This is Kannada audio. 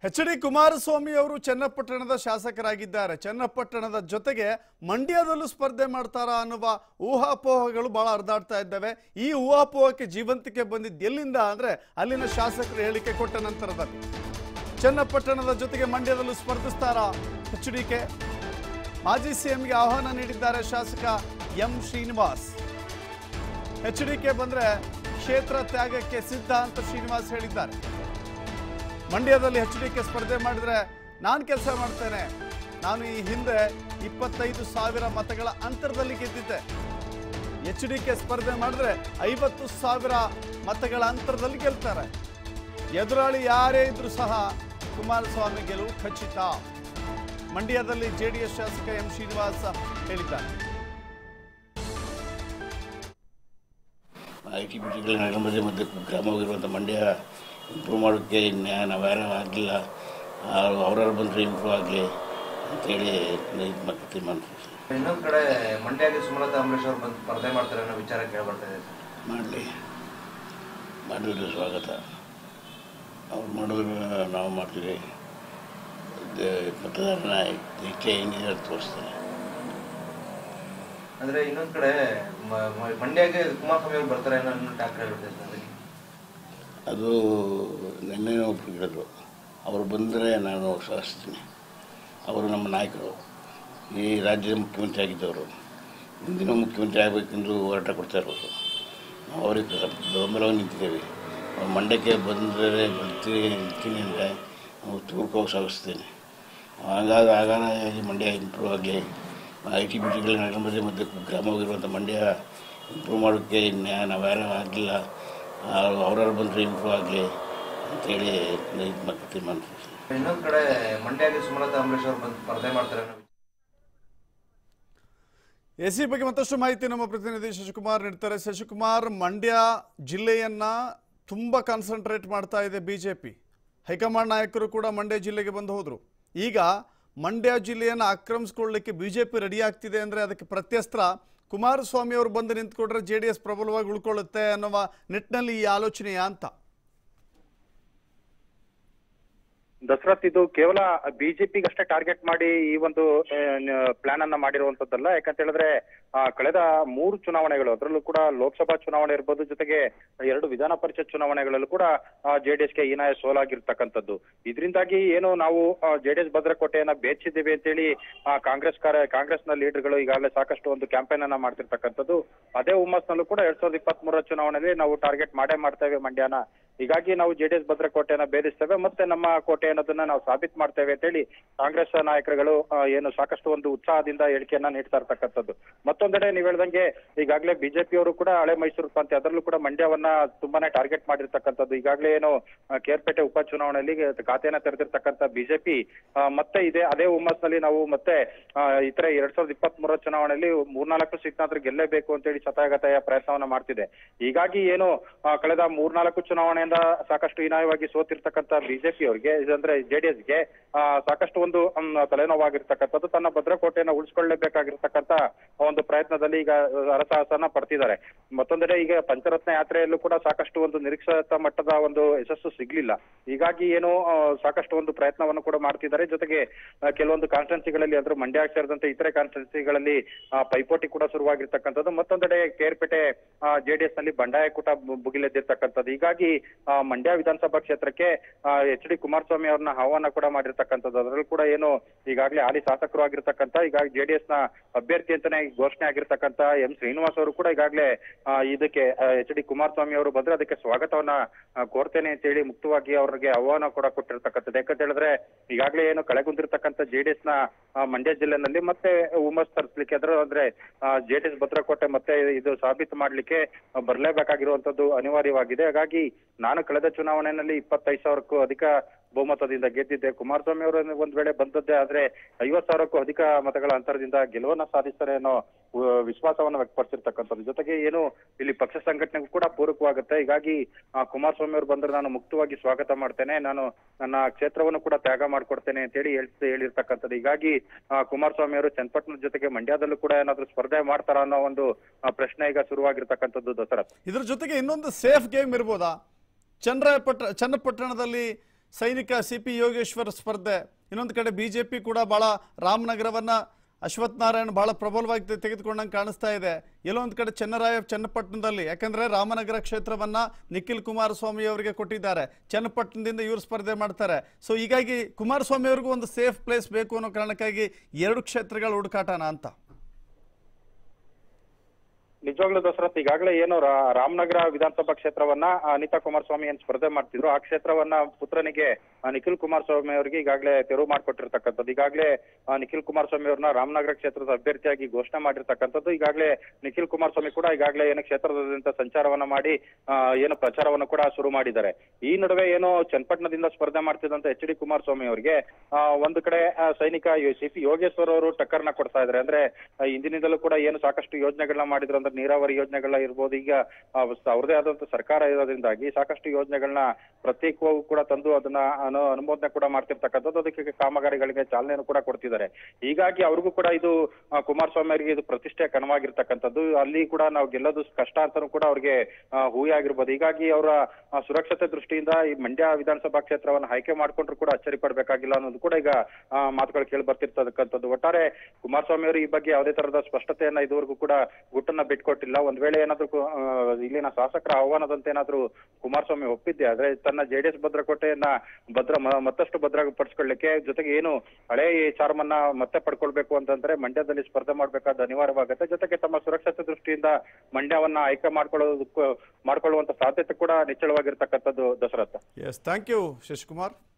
ಎಚ್ ಡಿ ಕುಮಾರಸ್ವಾಮಿ ಅವರು ಚನ್ನಪಟ್ಟಣದ ಶಾಸಕರಾಗಿದ್ದಾರೆ ಚನ್ನಪಟ್ಟಣದ ಜೊತೆಗೆ ಮಂಡ್ಯದಲ್ಲೂ ಸ್ಪರ್ಧೆ ಮಾಡ್ತಾರಾ ಅನ್ನುವ ಊಹಾಪೋಹಗಳು ಬಹಳ ಹರಿದಾಡ್ತಾ ಇದ್ದಾವೆ ಈ ಊಹಾಪೋಹಕ್ಕೆ ಜೀವಂತಿಕೆ ಬಂದಿದ್ದು ಎಲ್ಲಿಂದ ಅಂದ್ರೆ ಅಲ್ಲಿನ ಶಾಸಕರು ಹೇಳಿಕೆ ಕೊಟ್ಟ ನಂತರದಲ್ಲಿ ಚನ್ನಪಟ್ಟಣದ ಜೊತೆಗೆ ಮಂಡ್ಯದಲ್ಲೂ ಸ್ಪರ್ಧಿಸ್ತಾರಾ ಎಚ್ ಡಿ ಕೆ ಮಾಜಿ ಸಿಎಂಗೆ ಆಹ್ವಾನ ನೀಡಿದ್ದಾರೆ ಶಾಸಕ M Srinivas H D K ಬಂದ್ರೆ ಕ್ಷೇತ್ರ ತ್ಯಾಗಕ್ಕೆ ಸಿದ್ಧ ಅಂತ ಶ್ರೀನಿವಾಸ್ ಹೇಳಿದ್ದಾರೆ ಮಂಡ್ಯದಲ್ಲಿ ಎಚ್ ಡಿ ಕೆ ಸ್ಪರ್ಧೆ ಮಾಡಿದ್ರೆ ನಾನು ಕೆಲಸ ಮಾಡ್ತೇನೆ ನಾನು ಈ ಹಿಂದೆ ಇಪ್ಪತ್ತೈದು ಸಾವಿರ ಮತಗಳ ಅಂತರದಲ್ಲಿ ಗೆದ್ದಿದ್ದೆ ಎಚ್ ಡಿ ಕೆ ಸ್ಪರ್ಧೆ ಮಾಡಿದ್ರೆ ಐವತ್ತು ಸಾವಿರ ಮತಗಳ ಅಂತರದಲ್ಲಿ ಗೆಲ್ತಾರೆ ಎದುರಾಳಿ ಯಾರೇ ಇದ್ರೂ ಸಹ ಕುಮಾರಸ್ವಾಮಿ ಗೆಲುವು ಖಚಿತ ಮಂಡ್ಯದಲ್ಲಿ ಜೆಡಿಎಸ್ ಶಾಸಕ ಎಂ ಶ್ರೀನಿವಾಸ ಹೇಳಿದ್ದಾರೆ ಐ ಟಿ ಬಿ ಟಿಗಳ ನಗರಮಧ್ಯೆ ಮಧ್ಯೆ ಗ್ರಾಮವಾಗಿರುವಂಥ ಮಂಡ್ಯ ಇಂಪ್ರೂವ್ ಮಾಡೋಕ್ಕೆ ನ್ಯಾಯ ನಾವ್ಯಾರು ಆಗಲಿಲ್ಲ ಅವ್ರವ್ರು ಬಂದರೆ ಇಂಪ್ರೂವ್ ಆಗಲಿ ಅಂತೇಳಿ ಇದು ಮತ್ತೆ ತೀರ್ಮಾನ ಇನ್ನೊಂದ್ ಕಡೆ ಮಂಡ್ಯಗೆ ಸುಮಲತಾ ಅಂಬರೀಶ್ ಅವರು ಬಂದು ಸ್ಪರ್ಧೆ ಮಾಡ್ತಾರೆ ಅನ್ನೋ ವಿಚಾರ ಕೇಳ್ಬರ್ತಾ ಇದೆ ಸರ್ ಮಾಡಲಿ ಮಾಡಿದ್ರೆ ಸ್ವಾಗತ ಅವ್ರು ಮಾಡಿದ್ರೆ ನಾವು ಮಾಡ್ತೀವಿ ಇದು ಮತದಾರನ ಇಚ್ಛೆ ಏನಿದೆ ಅದು ತೋರಿಸ್ತಾನೆ ಅಂದ್ರೆ ಇನ್ನೊಂದ್ ಕಡೆ ಮ- ಮ- ಮಂಡ್ಯಗೆ ಕುಮಾರಸ್ವಾಮಿ ಅವರು ಬರ್ತಾರೆ ಅನ್ನೋ ಟಾಕ್ ಹೇಳ್ಬಿಡ್ತಾ ಇದೆ ಸರ್ ಅದು ನಿನ್ನೆ ಒಬ್ರು ಹೇಳಿದ್ರು ಅವರು ಬಂದರೆ ನಾನು ಸಹಿಸ್ತೀನಿ ಅವರು ನಮ್ಮ ನಾಯಕರು ಈ ರಾಜ್ಯದ ಮುಖ್ಯಮಂತ್ರಿ ಆಗಿದ್ದವರು ಮುಂದಿನ ಮುಖ್ಯಮಂತ್ರಿ ಆಗಬೇಕೆಂದು ಹೋರಾಟ ಕೊಡ್ತಾ ಇರೋರು ನಾವು ಅವರಿಗೆ ಬೆಂಬಲವಾಗಿ ನಿಂತಿದ್ದೇವೆ ಅವ್ರು ಮಂಡ್ಯಕ್ಕೆ ಬಂದರೆ ಬರ್ತೀನಿ ನಿಲ್ತೀನಿ ಅಂದರೆ ನಾವು ತೂರ್ಕೋಗಿ ಸಾಗಿಸ್ತೀನಿ ಹಾಗಾಗಿ ಆಗಾಗ ಮಂಡ್ಯ ಇಂಪ್ರೂವ್ ಆಗಲಿ ಐ ಟಿ ಬಿ ಟಿಗಳ ನಗರಮಧ್ಯೆ ಮಧ್ಯೆ ಗ್ರಾಮವಾಗಿರುವಂಥ ಮಂಡ್ಯ ಇಂಪ್ರೂವ್ ಮಾಡೋಕ್ಕೆ ನ್ಯಾಯ ನಾವ್ಯಾರು ಆಗಲಿಲ್ಲ ಅವ್ರವ್ರು ಬಂದರೆ ಇಂಪ್ರೂವ್ ಆಗಲಿ ಅಂತೇಳಿ ಇದು ಮತ್ತೆ ತೀರ್ಮಾನ ಇನ್ನೊಂದ್ ಕಡೆ ಮಂಡ್ಯಗೆ ಸುಮಲತಾ ಅಂಬರೀಶ್ ಅವರು ಬಂದು ಸ್ಪರ್ಧೆ ಮಾಡ್ತಾರೆ ಅನ್ನೋ ಎಸಿ ಬಗ್ಗೆ ಮತ್ತಷ್ಟು ಮಾಹಿತಿ ನಮ್ಮ ಪ್ರತಿನಿಧಿ ಶಶಿಕುಮಾರ್ ನೀಡ್ತಾರೆ ಶಶಿಕುಮಾರ್ ಮಂಡ್ಯ ಜಿಲ್ಲೆಯನ್ನ ತುಂಬಾ ಕಾನ್ಸಂಟ್ರೇಟ್ ಮಾಡ್ತಾ ಇದೆ ಬಿಜೆಪಿ ಹೈಕಮಾಂಡ್ ನಾಯಕರು ಕೂಡ ಮಂಡ್ಯ ಜಿಲ್ಲೆಗೆ ಬಂದು ಹೋದ್ರು ಈಗ ಮಂಡ್ಯ ಜಿಲ್ಲೆಯನ್ನು ಆಕ್ರಮಿಸ್ಕೊಳ್ಳಿಕ್ಕೆ ಬಿಜೆಪಿ ರೆಡಿ ಆಗ್ತಿದೆ ಅಂದ್ರೆ ಅದಕ್ಕೆ ಪ್ರತ್ಯಸ್ತ್ರ ಕುಮಾರಸ್ವಾಮಿ ಅವರು ಬಂದು ನಿಂತ್ಕೊಂಡ್ರೆ ಜೆ ಡಿ ಎಸ್ ಪ್ರಬಲವಾಗಿ ಉಳ್ಕೊಳ್ಳುತ್ತೆ ಅನ್ನುವ ನಿಟ್ಟಿನಲ್ಲಿ ಈ ಆಲೋಚನೆಯ ಅಂತ ದಸರತ್ ಇದು ಕೇವಲ ಬಿಜೆಪಿಗೆ ಅಷ್ಟೇ ಟಾರ್ಗೆಟ್ ಮಾಡಿ ಈ ಒಂದು ಪ್ಲಾನ್ ಅನ್ನ ಮಾಡಿರುವಂತದ್ದಲ್ಲ ಯಾಕಂತ ಹೇಳಿದ್ರೆ ಆ, ಕಳೆದ ಮೂರು ಚುನಾವಣೆಗಳು ಅದರಲ್ಲೂ ಕೂಡ ಲೋಕಸಭಾ ಚುನಾವಣೆ ಇರ್ಬೋದು ಜೊತೆಗೆ ಎರಡು ವಿಧಾನ ಪರಿಷತ್ ಚುನಾವಣೆಗಳಲ್ಲೂ ಕೂಡ ಜೆಡಿಎಸ್ಗೆ ಹೀನಾಯ ಸೋಲಾಗಿರ್ತಕ್ಕಂಥದ್ದು ಇದರಿಂದಾಗಿ ಏನು ನಾವು ಜೆಡಿಎಸ್ ಭದ್ರಕೋಟೆಯನ್ನ ಬೇಚಿದ್ದೇವೆ ಅಂತೇಳಿ ಆ, ಕಾಂಗ್ರೆಸ್ ಕಾರ್ಯ ಕಾಂಗ್ರೆಸ್ನ ಲೀಡರ್ಗಳು ಈಗಾಗಲೇ ಸಾಕಷ್ಟು ಒಂದು ಕ್ಯಾಂಪೇನ್ ಅನ್ನ ಮಾಡ್ತಿರ್ತಕ್ಕಂಥದ್ದು ಅದೇ ಹುಮ್ಮಸ್ನಲ್ಲೂ ಕೂಡ ಎರಡ್ ಸಾವಿರದ ಇಪ್ಪತ್ತ್ ಮೂರರ ಚುನಾವಣೆಯಲ್ಲಿ ನಾವು ಟಾರ್ಗೆಟ್ ಮಾಡೇ ಮಾಡ್ತೇವೆ ಮಂಡ್ಯನ ಹೀಗಾಗಿ ನಾವು ಜೆಡಿಎಸ್ ಭದ್ರಕೋಟೆಯನ್ನ ಭೇದಿಸ್ತೇವೆ ಮತ್ತೆ ನಮ್ಮ ಕೋಟೆ ಅನ್ನೋದನ್ನ ನಾವು ಸಾಬೀತು ಮಾಡ್ತೇವೆ ಅಂತೇಳಿ ಕಾಂಗ್ರೆಸ್ ನಾಯಕರುಗಳು ಆ, ಏನು ಸಾಕಷ್ಟು ಒಂದು ಉತ್ಸಾಹದಿಂದ ಹೇಳಿಕೆಯನ್ನ ನೀಡ್ತಾ ಇರ್ತಕ್ಕಂಥದ್ದು ಮತ್ತೊಂದೆಡೆ ನೀವ್ ಹೇಳ್ದಂಗೆ ಈಗಾಗಲೇ ಬಿಜೆಪಿಯವರು ಕೂಡ ಹಳೆ ಮೈಸೂರು ಪ್ರಾಂತ್ಯ ಅದರಲ್ಲೂ ಕೂಡ ಮಂಡ್ಯವನ್ನ ತುಂಬಾನೇ ಟಾರ್ಗೆಟ್ ಮಾಡಿರ್ತಕ್ಕಂಥದ್ದು ಈಗಾಗಲೇ ಏನು ಆ, ಕೇರ್ಪೇಟೆ ಉಪಚುನಾವಣೆಯಲ್ಲಿ ಖಾತೆಯನ್ನ ತೆರೆದಿರ್ತಕ್ಕಂಥ ಬಿಜೆಪಿ ಮತ್ತೆ ಇದೆ ಅದೇ ಹುಮ್ಮಸ್ನಲ್ಲಿ ನಾವು ಮತ್ತೆ ಆ, ಇತರೆ ಎರಡ್ ಸಾವಿರದ ಇಪ್ಪತ್ತ್ ಮೂರರ ಚುನಾವಣೆಯಲ್ಲಿ ಮೂರ್ನಾಲ್ಕು ಸೀಟ್ನಾದ್ರೂ ಗೆಲ್ಲೇಬೇಕು ಅಂತೇಳಿ ಶತಾಯಗತಾಯ ಪ್ರಯತ್ನವನ್ನ ಮಾಡ್ತಿದೆ ಹೀಗಾಗಿ ಏನು ಆ, ಕಳೆದ ಮೂರ್ನಾಲ್ಕು ಚುನಾವಣೆಯಿಂದ ಸಾಕಷ್ಟು ಹೀನಾಯವಾಗಿ ಸೋತಿರ್ತಕ್ಕಂಥ ಬಿಜೆಪಿ ಅವರಿಗೆ ಅಂದ್ರೆ ಜೆಡಿಎಸ್ಗೆ ಸಾಕಷ್ಟು ಒಂದು ಮ್, ತಲೆನೋವಾಗಿರ್ತಕ್ಕಂಥದ್ದು ತನ್ನ ಭದ್ರಕೋಟೆಯನ್ನ ಉಳಿಸ್ಕೊಳ್ಳೇಬೇಕಾಗಿರ್ತಕ್ಕಂಥ ಒಂದು ಪ್ರಯತ್ನದಲ್ಲಿ ಈಗ ಹರಸಾಹಸನ ಪಡ್ತಿದ್ದಾರೆ ಮತ್ತೊಂದೆಡೆ ಈಗ ಪಂಚರತ್ನ ಯಾತ್ರೆಯಲ್ಲೂ ಕೂಡ ಸಾಕಷ್ಟು ಒಂದು ನಿರೀಕ್ಷಿತ ಮಟ್ಟದ ಒಂದು ಯಶಸ್ಸು ಸಿಗ್ಲಿಲ್ಲ ಹೀಗಾಗಿ ಏನು ಆ, ಸಾಕಷ್ಟು ಒಂದು ಪ್ರಯತ್ನವನ್ನು ಕೂಡ ಮಾಡ್ತಿದ್ದಾರೆ ಜೊತೆಗೆ ಆ, ಕೆಲವೊಂದು ಕಾನ್ಸ್ಟೆನ್ಸಿಗಳಲ್ಲಿ ಅಂದ್ರೆ ಮಂಡ್ಯ ಸೇರಿದಂತೆ ಇತರೆ ಕಾನ್ಸ್ಟೆನ್ಸಿಗಳಲ್ಲಿ ಪೈಪೋಟಿ ಕೂಡ ಶುರುವಾಗಿರ್ತಕ್ಕಂಥದ್ದು ಮತ್ತೊಂದೆಡೆ ಕೇರ್ಪೇಟೆ ಜೆಡಿಎಸ್ ನಲ್ಲಿ ಬಂಡಾಯ ಕೂಟ ಬು- ಭುಗಿಲೆದ್ದಿರ್ತಕ್ಕಂಥದ್ದು ಹೀಗಾಗಿ ಆ, ಮಂಡ್ಯ ವಿಧಾನಸಭಾ ಕ್ಷೇತ್ರಕ್ಕೆ ಎಚ್ ಡಿ ಕುಮಾರಸ್ವಾಮಿ ಅವ್ರನ್ನ ಆಹ್ವಾನ ಕೂಡ ಮಾಡಿರ್ತಕ್ಕಂಥದ್ದು ಅದರಲ್ಲೂ ಕೂಡ ಏನು ಈಗಾಗಲೇ ಹಾಲಿ ಶಾಸಕರು ಆಗಿರ್ತಕ್ಕಂಥ ಈಗ ಜೆಡಿಎಸ್ ನ ಅಭ್ಯರ್ಥಿ ಅಂತಾನೆ ಘೋಷಣೆ ಆಗಿರ್ತಕ್ಕಂಥ ಎಂ ಶ್ರೀನಿವಾಸ್ ಅವರು ಕೂಡ ಈಗಾಗಲೇ ಆ, ಇದಕ್ಕೆ ಎಚ್ ಡಿ ಕುಮಾರಸ್ವಾಮಿ ಅವರು ಬಂದ್ರೆ ಅದಕ್ಕೆ ಸ್ವಾಗತವನ್ನ ಆ, ಕೋರ್ತೇನೆ ಅಂತ ಹೇಳಿ ಮುಕ್ತವಾಗಿ ಅವ್ರಿಗೆ ಆಹ್ವಾನ ಕೂಡ ಕೊಟ್ಟಿರ್ತಕ್ಕಂಥದ್ದು ಯಾಕಂತ ಹೇಳಿದ್ರೆ ಈಗಾಗಲೇ ಏನು ಕಳೆಗುಂದಿರ್ತಕ್ಕಂಥ ಜೆಡಿಎಸ್ ನ ಆ, ಮಂಡ್ಯ ಜಿಲ್ಲೆನಲ್ಲಿ ಮತ್ತೆ ಹುಮ್ಮಸ್ ತರಿಸ್ಲಿಕ್ಕೆ ಅದರ ಅಂದ್ರೆ ಜೆಡಿಎಸ್ ಭದ್ರಕೋಟೆ ಮತ್ತೆ ಇದು ಸಾಬೀತು ಮಾಡ್ಲಿಕ್ಕೆ ಆ, ಬರ್ಲೇಬೇಕಾಗಿರುವಂತದ್ದು ಅನಿವಾರ್ಯವಾಗಿದೆ ಹಾಗಾಗಿ ನಾನು ಕಳೆದ ಚುನಾವಣೆಯಲ್ಲಿ ಇಪ್ಪತ್ತೈದು ಸಾವಿರಕ್ಕೂ ಅಧಿಕ ಬಹುಮತದಿಂದ ಗೆದ್ದಿದ್ದೆ ಕುಮಾರಸ್ವಾಮಿ ಅವರು ಒಂದ್ ವೇಳೆ ಬಂದದ್ದೇ ಆದ್ರೆ ಐವತ್ ಸಾವಿರಕ್ಕೂ ಅಧಿಕ ಮತಗಳ ಅಂತರದಿಂದ ಗೆಲುವನ್ನ ಸಾಧಿಸ್ತಾರೆ ಅನ್ನೋ ಆ, ವಿಶ್ವಾಸವನ್ನ ವ್ಯಕ್ತಪಡಿಸಿರ್ತಕ್ಕಂಥದ್ದು ಜೊತೆಗೆ ಏನು ಇಲ್ಲಿ ಪಕ್ಷ ಸಂಘಟನೆಗೂ ಕೂಡ ಪೂರಕವಾಗುತ್ತೆ ಹೀಗಾಗಿ ಆ, ಕುಮಾರಸ್ವಾಮಿ ಅವರು ಬಂದ್ರೆ ನಾನು ಮುಕ್ತವಾಗಿ ಸ್ವಾಗತ ಮಾಡ್ತೇನೆ ನಾನು ನನ್ನ ಕ್ಷೇತ್ರವನ್ನು ಕೂಡ ತ್ಯಾಗ ಮಾಡ್ಕೊಡ್ತೇನೆ ಅಂತೇಳಿ ಹೇಳ್ತ ಹೇಳಿರ್ತಕ್ಕಂಥದ್ದು ಹೀಗಾಗಿ ಆ, ಕುಮಾರಸ್ವಾಮಿ ಅವರು ಚನ್ನಪಟ್ಟಣದ ಜೊತೆಗೆ ಮಂಡ್ಯದಲ್ಲೂ ಕೂಡ ಏನಾದ್ರು ಸ್ಪರ್ಧೆ ಮಾಡ್ತಾರ ಅನ್ನೋ ಒಂದು ಆ, ಪ್ರಶ್ನೆ ಈಗ ಶುರುವಾಗಿರ್ತಕ್ಕಂಥದ್ದು ದಸರಾ ಇದ್ರ ಜೊತೆಗೆ ಇನ್ನೊಂದು ಸೇಫ್ ಗೇಮ್ ಇರ್ಬೋದಾ ಚನ್ನರಾಯಪಟ್ಟ ಚನ್ನಪಟ್ಟಣದಲ್ಲಿ ಸೈನಿಕ ಸಿ ಪಿ ಯೋಗೇಶ್ವರ್ ಸ್ಪರ್ಧೆ ಇನ್ನೊಂದು ಕಡೆ ಬಿ ಜೆ ಪಿ ಕೂಡ ಭಾಳ ರಾಮನಗರವನ್ನು ಅಶ್ವಥ್ ನಾರಾಯಣ್ ಭಾಳ ಪ್ರಬಲವಾಗಿ ತೆ- ತೆಗೆದುಕೊಂಡಂಗೆ ಕಾಣಿಸ್ತಾ ಇದೆ ಎಲ್ಲೊಂದು ಕಡೆ ಚೆನ್ನರಾಯ ಚನ್ನಪಟ್ಟಣದಲ್ಲಿ ಯಾಕಂದರೆ ರಾಮನಗರ ಕ್ಷೇತ್ರವನ್ನು ನಿಖಿಲ್ ಕುಮಾರಸ್ವಾಮಿ ಅವರಿಗೆ ಕೊಟ್ಟಿದ್ದಾರೆ ಚನ್ನಪಟ್ಟಣದಿಂದ ಇವರು ಸ್ಪರ್ಧೆ ಮಾಡ್ತಾರೆ ಸೊ ಹೀಗಾಗಿ ಕುಮಾರಸ್ವಾಮಿ ಅವ್ರಿಗೂ ಒಂದು ಸೇಫ್ ಪ್ಲೇಸ್ ಬೇಕು ಅನ್ನೋ ಕಾರಣಕ್ಕಾಗಿ ಎರಡು ಕ್ಷೇತ್ರಗಳ ಹುಡುಕಾಟನ ಅಂತ ನಿಜವಾಗ್ಲೂ ದಸರತ್ ಈಗಾಗಲೇ ಏನು ರಾ- ರಾಮನಗರ ವಿಧಾನಸಭಾ ಕ್ಷೇತ್ರವನ್ನ ಆ, ಅನಿತಾ ಕುಮಾರಸ್ವಾಮಿ ಏನ್ ಸ್ಪರ್ಧೆ ಮಾಡ್ತಿದ್ರು ಆ ಕ್ಷೇತ್ರವನ್ನ ಪುತ್ರನಿಗೆ ಆ, ನಿಖಿಲ್ ಕುಮಾರಸ್ವಾಮಿ ಅವರಿಗೆ ಈಗಾಗಲೇ ತೆರವು ಮಾಡಿಕೊಟ್ಟಿರ್ತಕ್ಕಂಥದ್ದು ಈಗಾಗಲೇ ಆ, ನಿಖಿಲ್ ಕುಮಾರಸ್ವಾಮಿ ಅವ್ರನ್ನ ರಾಮನಗರ ಕ್ಷೇತ್ರದ ಅಭ್ಯರ್ಥಿಯಾಗಿ ಘೋಷಣೆ ಮಾಡಿರ್ತಕ್ಕಂಥದ್ದು ಈಗಾಗಲೇ ನಿಖಿಲ್ ಕುಮಾರಸ್ವಾಮಿ ಕೂಡ ಈಗಾಗಲೇ ಏನು ಕ್ಷೇತ್ರದಾದ್ಯಂತ ಸಂಚಾರವನ್ನ ಮಾಡಿ ಆ, ಏನು ಪ್ರಚಾರವನ್ನು ಕೂಡ ಶುರು ಮಾಡಿದ್ದಾರೆ ಈ ನಡುವೆ ಏನು ಚನ್ನಪಟ್ಟಣದಿಂದ ಸ್ಪರ್ಧೆ ಮಾಡ್ತಿದ್ದಂತ ಎಚ್ ಡಿ ಕುಮಾರಸ್ವಾಮಿ ಅವರಿಗೆ ಆ, ಒಂದು ಕಡೆ ಆ, ಸೈನಿಕ ಸಿ ಪಿ ಯೋಗೇಶ್ವರ್ ಅವರು ಟಕ್ಕರ್ನ ಕೊಡ್ತಾ ಇದ್ದಾರೆ ಅಂದ್ರೆ ಆ, ಹಿಂದಿನಿಂದಲೂ ಕೂಡ ಏನು ಸಾಕಷ್ಟು ಯೋಜನೆಗಳನ್ನ ಮಾಡಿದ್ರು ಅಂದ್ರೆ ನೀರಾವರಿ ಯೋಜನೆಗಳ ಇರ್ಬೋದು ಈಗ ಆ, ಸ- ಅವ್ರದೇ ಆದಂತ ಸರ್ಕಾರ ಇರೋದ್ರಿಂದಾಗಿ ಸಾಕಷ್ಟು ಯೋಜನೆಗಳನ್ನ ಪ್ರತ್ಯೇಕವಾಗೂ ಕೂಡ ತಂದು ಅದನ್ನ ಅನು ಅನುಮೋದನೆ ಕೂಡ ಮಾಡ್ತಿರ್ತಕ್ಕಂಥದ್ದು ಅದಕ್ಕೆ ಕಾಮಗಾರಿಗಳಿಗೆ ಚಾಲನೆಯನ್ನು ಕೂಡ ಕೊಡ್ತಿದ್ದಾರೆ ಹೀಗಾಗಿ ಅವ್ರಿಗೂ ಕೂಡ ಇದು ಆ, ಕುಮಾರಸ್ವಾಮಿ ಅವರಿಗೆ ಇದು ಪ್ರತಿಷ್ಠೆ ಕಣವಾಗಿರ್ತಕ್ಕಂಥದ್ದು ಅಲ್ಲಿ ಕೂಡ ನಾವು ಗೆಲ್ಲೋದು ಕಷ್ಟ ಅಂತಾನೂ ಕೂಡ ಅವ್ರಿಗೆ ಆ, ಹೂವೆ ಆಗಿರ್ಬೋದು ಹೀಗಾಗಿ ಅವರ ಆ, ಸುರಕ್ಷತೆ ದೃಷ್ಟಿಯಿಂದ ಈ ಮಂಡ್ಯ ವಿಧಾನಸಭಾ ಕ್ಷೇತ್ರವನ್ನು ಆಯ್ಕೆ ಮಾಡ್ಕೊಂಡ್ರು ಕೂಡ ಅಚ್ಚರಿ ಪಡ್ಬೇಕಾಗಿಲ್ಲ ಅನ್ನೋದು ಕೂಡ ಈಗ ಆ, ಮಾತುಗಳು ಕೇಳಿ ಬರ್ತಿರ್ತಕ್ಕಂಥದ್ದು ಒಟ್ಟಾರೆ ಕುಮಾರಸ್ವಾಮಿ ಅವರು ಈ ಬಗ್ಗೆ ಯಾವುದೇ ತರಹದ ಸ್ಪಷ್ಟತೆಯನ್ನ ಇದುವರೆಗೂ ಕೂಡ ಗುಟ್ಟನ್ನ ಬಿಟ್ಕೊಟ್ಟಿಲ್ಲ ಒಂದ್ ವೇಳೆ ಏನಾದ್ರು ಕು- ಆ, ಇಲ್ಲಿನ ಶಾಸಕರ ಆಹ್ವಾನದಂತೆ ಏನಾದ್ರು ಕುಮಾರಸ್ವಾಮಿ ಒಪ್ಪಿದ್ದೆ ಆದ್ರೆ ತನ್ನ ಜೆಡಿಎಸ್ ಭದ್ರಕೋಟೆಯನ್ನ ಭದ್ರ ಮ- ಮತ್ತಷ್ಟು ಭದ್ರಪಡಿಸ್ಕೊಳ್ಳಿಕ್ಕೆ ಜೊತೆಗೆ ಏನು ಹಳೆ ಚಾರ್ಮನ್ನ ಮತ್ತೆ ಪಡ್ಕೊಳ್ಬೇಕು ಅಂತಂದ್ರೆ ಮಂಡ್ಯದಲ್ಲಿ ಸ್ಪರ್ಧೆ ಮಾಡ್ಬೇಕಾದ ಅನಿವಾರ್ಯವಾಗುತ್ತೆ ಜೊತೆಗೆ ತಮ್ಮ ಸುರಕ್ಷತೆ ದೃಷ್ಟಿಯಿಂದ ಮಂಡ್ಯವನ್ನ ಆಯ್ಕೆ ಮಾಡ್ಕೊಳ್ಳೋದಕ್ಕೂ ಮಾಡ್ಕೊಳ್ಳುವಂತ ಸಾಧ್ಯತೆ ಕೂಡ ನಿಚ್ಚಳವಾಗಿರ್ತಕ್ಕಂಥದ್ದು Dasharatha S thank you Shashikumar